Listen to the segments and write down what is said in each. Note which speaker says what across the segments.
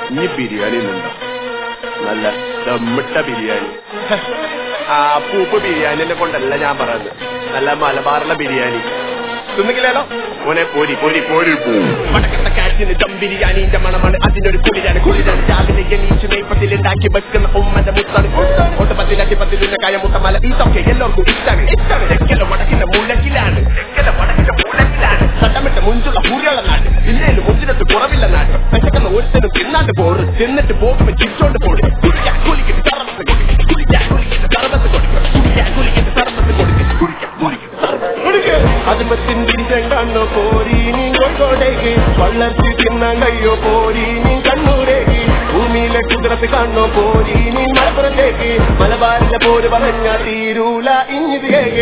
Speaker 1: ഇനി ബിരിയാണി ഉണ്ടോ നല്ല ദമ്മിട്ട ബിരിയാണി ഹ, ആ പൂപ്പ് ബിരിയാണിനെ കൊണ്ടല്ല ഞാൻ പറയുന്നത് നല്ല മലബാറിലെ ബിരിയാണി തിന്നിക്കില്ലല്ലോ മോനെ പോരി പോരി പോരി പോ വടക്കത്തെ കാറ്റിന് ദം ബിരിയാണിന്റെ മണമാണ് അതിനൊരു കുളിരാണ് കുളിരാണ് രാവിലെ എണീച്ച് നെയ്പ്പത്തിൽ ഉണ്ടാക്കി വെക്കുന്ന ഉമ്മന്റെ മുത്താണ് ഒട്ട് പത്തിലട്ടി പത്തിലിന്റെ കായ മുട്ടമല ഇതൊക്കെ എല്ലാവർക്കും ഇഷ്ടാണ് ഇഷ്ടാണ് തെക്കല വടക്കിന്റെ മുലക്കിലാണ് തെക്കല വടക്കിന്റെ മുലക്കിലാണ് ചട്ടമിട്ട് മുഞ്ചുള്ള പൂരിയുള്ള നാട് ഇല്ലേലും മുഞ്ചിനത്ത് കുറവില്ല നാട് വിശക്കുന്ന ഒരുത്തനും തിന്നാണ്ട് പോറ് തിന്നിട്ട് പോകുമ്പോ ചിരിച്ചോണ്ട് പോട് കുടിക്കാൻ കുലിക്കിട്ട് സർവത്ത് കൊടുക്കും കുടിക്കാൻ കുലിക്കിട്ട് സർവത്ത് കൊടുക്കും കുടിക്കാൻ കുലിക്കിട്ട് സർവത്ത് കൊടുക്കും കുടിക്കാൻ കുലിക്കിട്ട് സർവത്ത് കൊടുക്കും അതുമത്തിന്റെ കണ്ണോ പോരി നീ കോഴിക്കോടേക്ക് വള്ളത്തി തിന്നാൻ കയ്യോ പോരി നീ കണ്ണൂരേക്ക് ഭൂമിയിലെ കുതിരത്ത് കണ്ണോ പോരി നീ മലപ്പുറത്തേക്ക് മലബാറിലെ പോര് പറഞ്ഞ തീരൂല ഇഞ്ഞിത് കേക്ക്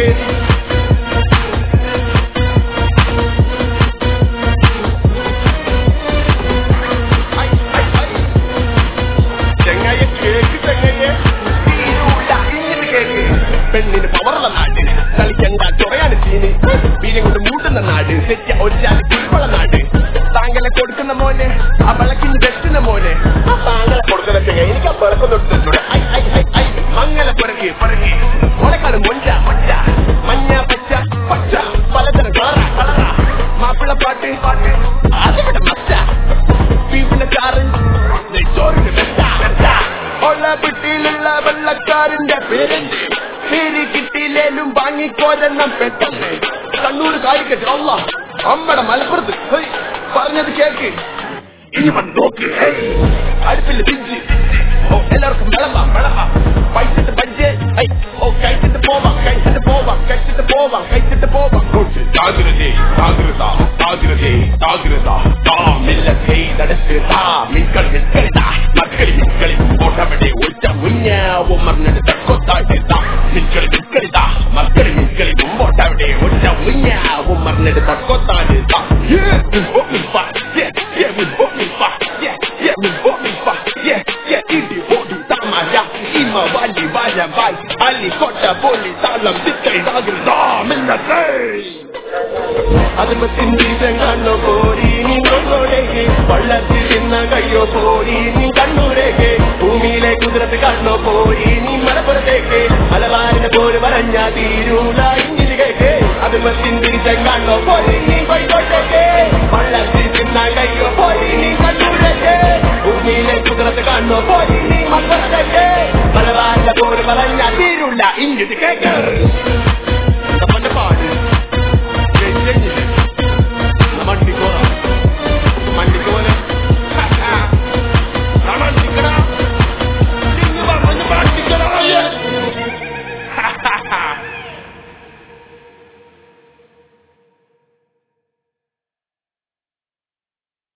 Speaker 1: ചെങ്ങായ കേക്ക് ചെങ്ങയ്യെ തീരൂല ഇഞ്ഞിത് കേക്ക് പെണ്ണിന് പവറുള്ള നാട് കളിക്കണ്ട ചൊറയാണ് ചീനി വീര്യം കൊണ്ട് മൂട്ടുന്ന നാട് തെറ്റ ഒരു ജാതി കുരുവള നാട് താങ്കളെ കൊടുക്കുന്ന മോനെ ആ വിളക്കിന് വെട്ടുന്ന മോനെ ആ താങ്കളെ കൊടുക്കുന്ന ചെങ്ങ എനിക്ക് ആ പിറക്കുന്നോട്ട് ഐ ഐ ഐ ഐ മങ്ങല പിറകെ പിറകെ ഓളക്കാട് മൊഞ്ച മൊഞ്ച മഞ്ഞ പച്ച പച്ച പലതരം കളറ കളറ മാപ്പിള പാട്ട് പാട്ട് അതിവിടെ മച്ച ബീഫിന്റെ ചാറ് നെയ്ച്ചോറിന്റെ വെച്ച വെച്ച ഉള്ള പിട്ടിയിലുള്ള വെള്ളക്കാരന്റെ പേരെന്ത് പേര് കിട്ടിയില്ലേലും വാങ്ങിക്കോരെണ്ണം പെട്ടെന്ന് കണ്ണൂർ കാലിക്കറ്റ് അല്ല അമ്മടെ മലപ്പുറത്ത് ഹേയ്, പറഞ്ഞത് കേക്ക് ഇനി വന്ന് നോക്ക് ഹേയ്, അടുപ്പിൽ തിരിച്ച് ഓ എല്ലാവർക്കും വിളമ്പാം വിളമ്പാം പൈസട്ട് ബജ്ജ് ഹേയ്, ഓ കഴിച്ചിട്ട് പോവാം കഴിച്ചിട്ട് പോവാം കഴിച്ചിട്ട് പോവാം കഴിച്ചിട്ട് പോവാം കൊട്ട് ജാഗ്രതേ ജാഗ്രത ജാഗ്രതേ ജാഗ്രത താമില്ല ചെയ്തടുത്ത് താ മിക്കളി മിക്കളിതാ മക്കളി മിക്കളി ഓട്ടവിടെ ഒറ്റ മുന്ന ഉമ്മറിനട് തക്കൊത്തായിട്ട് താ മിക്കളി മിക്കളിതാ മക്കളി മിക്കളി മുമ്പോട്ടവിടെ ഒറ്റ മുന്ന ഉമ്മറിനട് തക്കൊത്തായിട്ട് താ Yeah, we vote me fuck. Yeah, yeah, we vote me fuck. Yeah, yeah, we vote me fuck. Yeah, yeah, idi bodi tamaya. Ima wali wala vai. Ali kota boli talam dikai dagri da minna say. അതുമത്തിന്റെ കണ്ണു പോരി നീ കൊണ്ടോടേക്ക് വള്ളത്തിൽ തിന്ന കയ്യോ പോരി നീ കണ്ണൂരേക്ക് ഭൂമിയിലെ കുതിരത്ത് കണ്ണോ പോരി നീ മലപ്പുറത്തേക്ക് മലബാറിന്റെ പോര് പറഞ്ഞ തീരൂല ഇങ്ങിരികേക്ക് അതുമത്തിന്റെ കണ്ണോ പോരി നീ കോഴിക്കോട്ടേക്ക് വള്ളത്തിൽ തിന്ന കയ്യോ പോരി നീ കണ്ണൂരേക്ക് ഭൂമിയിലെ കുതിരത്ത് കണ്ണോ പോരി നീ മലപ്പുറത്തേക്ക് മലബാറിന്റെ പോര് പറഞ്ഞ തീരൂല ഇങ്ങിരികേക്ക്